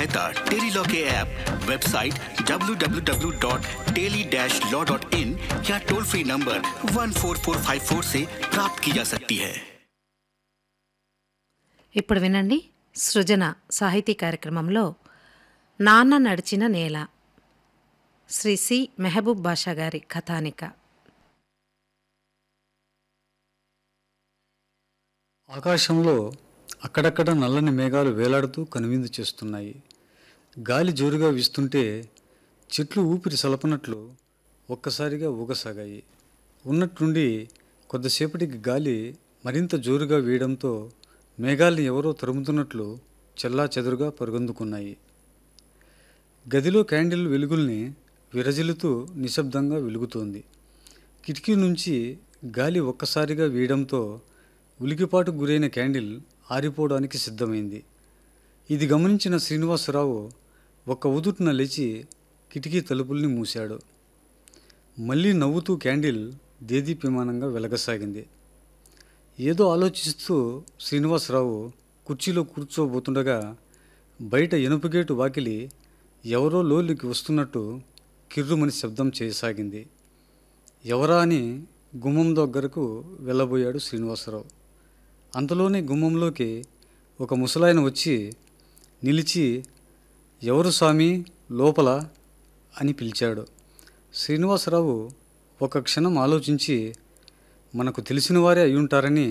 सहायता Tele Law के app website www.teli-law.in या टोल फ्री नंबर 14454 से प्राप्त की जा सकती है ఇప్పుడు వినండి సృజన సాహితీ కార్యక్రమంలో నాన్న నడిచిన నేల శ్రీ సి మెహబూబ్ బాషా గారి కథానిక ఆకాశంలో అక్కడక్కడ నల్లని మేఘాలు వేలాడుతూ కనువిందు చేస్తున్నాయి గాలి జోరుగా వీస్తుంటే చెట్లు ఊపిరి సలపనట్లు ఒక్కసారిగా ఊగసాగాయి ఉన్నట్టుండి కొద్దిసేపటికి గాలి మరింత జోరుగా వీయడంతో మేఘాల్ని ఎవరో తరుముతున్నట్లు చెల్లా చెదురుగా పరుగొందుకున్నాయి గదిలో క్యాండిల్ వెలుగుల్ని విరజిల్లుతూ నిశ్శబ్దంగా వెలుగుతోంది కిటికీ నుంచి గాలి ఒక్కసారిగా వీయడంతో ఉలికిపాటుకు గురైన క్యాండిల్ ఆరిపోవడానికి సిద్ధమైంది ఇది గమనించిన శ్రీనివాసరావు ఒక్క ఉదుటున లేచి కిటికీ తలుపుల్ని మూశాడు మళ్ళీ నవ్వుతూ క్యాండిల్ దేదీప్యమానంగా వెలగసాగింది ఏదో ఆలోచిస్తూ శ్రీనివాసరావు కుర్చీలో కూర్చోబోతుండగా బయట ఇనుపగేటు వాకిలి ఎవరో లోలికి వస్తున్నట్టు కిర్రుమని శబ్దం చేయసాగింది ఎవరా అని గుమ్మం దగ్గరకు వెళ్ళబోయాడు శ్రీనివాసరావు అంతలోనే గుమ్మంలోకి ఒక ముసలాయన వచ్చి నిలిచి ఎవరు స్వామి లోపల అని పిలిచాడు శ్రీనివాసరావు ఒక క్షణం ఆలోచించి మనకు తెలిసిన వారే అయ్యుంటారని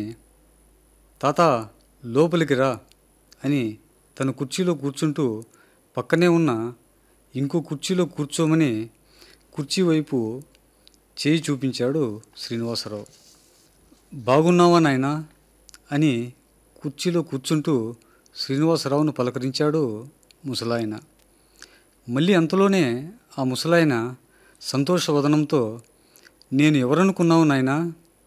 తాత లోపలికి రా అని తన కుర్చీలో కూర్చుంటూ పక్కనే ఉన్న ఇంకో కుర్చీలో కూర్చోమని కుర్చీ వైపు చేయి చూపించాడు శ్రీనివాసరావు బాగున్నావా నాయనా అని కుర్చీలో కూర్చుంటూ శ్రీనివాసరావును పలకరించాడు ముసలాయన మళ్ళీ అంతలోనే ఆ ముసలాయన సంతోషవదనంతో నేను ఎవరనుకున్నావు నాయనా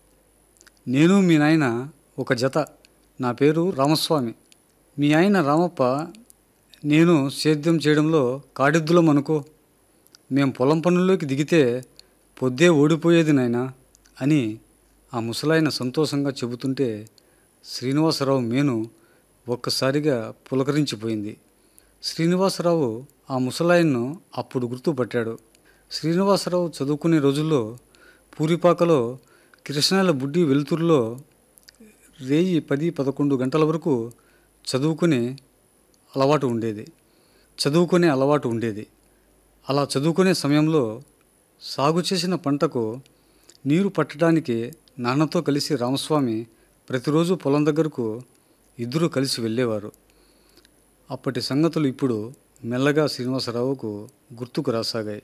నేను మీ నాయన ఒక జత నా పేరు రామస్వామి మీ ఆయన రామప్ప నేను సేద్యం చేయడంలో కాడిద్దులం అనుకో మేం పొలం పనుల్లోకి దిగితే పొద్దే ఓడిపోయేది నాయనా అని ఆ ముసలాయన సంతోషంగా చెబుతుంటే శ్రీనివాసరావు మేను ఒక్కసారిగా పులకరించిపోయింది శ్రీనివాసరావు ఆ ముసలాయన్ను అప్పుడు గుర్తుపట్టాడు శ్రీనివాసరావు చదువుకునే రోజుల్లో పూరిపాకలో కృష్ణాల బుడ్డి వెలుతురులో రేయి పది పదకొండు గంటల వరకు చదువుకునే అలవాటు ఉండేది చదువుకునే అలవాటు ఉండేది అలా చదువుకునే సమయంలో సాగు చేసిన పంటకు నీరు పట్టడానికి నాన్నతో కలిసి రామస్వామి ప్రతిరోజు పొలం దగ్గరకు ఇద్దరూ కలిసి వెళ్ళేవారు అప్పటి సంగతులు ఇప్పుడు మెల్లగా శ్రీనివాసరావుకు గుర్తుకు రాసాగాయి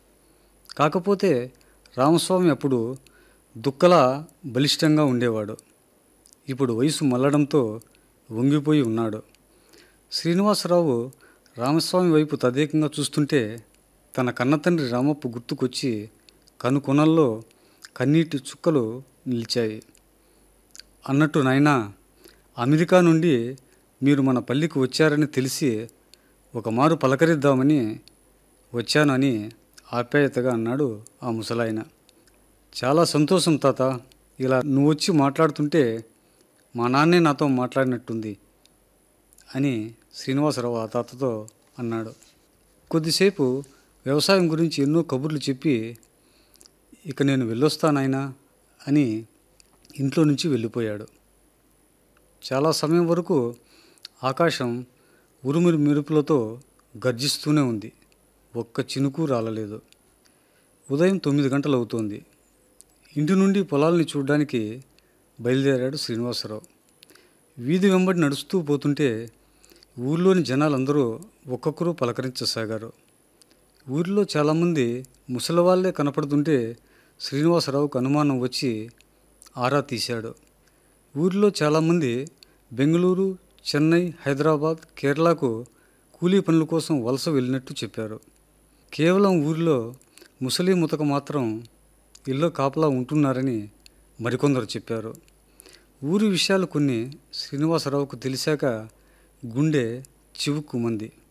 కాకపోతే రామస్వామి అప్పుడు దుక్కలా బలిష్టంగా ఉండేవాడు ఇప్పుడు వయసు మల్లడంతో వంగిపోయి ఉన్నాడు శ్రీనివాసరావు రామస్వామి వైపు తదేకంగా చూస్తుంటే తన కన్నతండ్రి రామప్ప గుర్తుకొచ్చి కనుకొనల్లో కన్నీటి చుక్కలు నిలిచాయి అన్నట్టు నాయనా అమెరికా నుండి మీరు మన పల్లికి వచ్చారని తెలిసి ఒక మారు పలకరిద్దామని వచ్చానని ఆప్యాయతగా అన్నాడు ఆ ముసలాయన చాలా సంతోషం తాత ఇలా నువ్వు వచ్చి మాట్లాడుతుంటే మా నాన్నే నాతో మాట్లాడినట్టుంది అని శ్రీనివాసరావు ఆ తాతతో అన్నాడు కొద్దిసేపు వ్యవసాయం గురించి ఎన్నో కబుర్లు చెప్పి ఇక నేను వెళ్ళొస్తానాయనా అని ఇంట్లో నుంచి వెళ్ళిపోయాడు చాలా సమయం వరకు ఆకాశం ఉరుమురు మెరుపులతో గర్జిస్తూనే ఉంది ఒక్క చినుకు రాలలేదు ఉదయం తొమ్మిది గంటలు అవుతోంది ఇంటి నుండి పొలాల్ని చూడడానికి బయలుదేరాడు శ్రీనివాసరావు వీధి వెంబడి నడుస్తూ పోతుంటే ఊర్లోని జనాలందరూ ఒక్కొక్కరు పలకరించసాగారు ఊరిలో చాలామంది ముసలివాళ్లే కనపడుతుంటే శ్రీనివాసరావుకు అనుమానం వచ్చి ఆరా తీశాడు ఊరిలో చాలామంది బెంగళూరు చెన్నై హైదరాబాద్ కేరళకు కూలీ పనుల కోసం వలస వెళ్ళినట్టు చెప్పారు కేవలం ఊరిలో ముసలి ముతక మాత్రం ఇల్లు కాపలా ఉంటున్నారని మరికొందరు చెప్పారు ఊరి విషయాలు కొన్ని శ్రీనివాసరావుకు తెలిసాక గుండె చివుక్కుమంది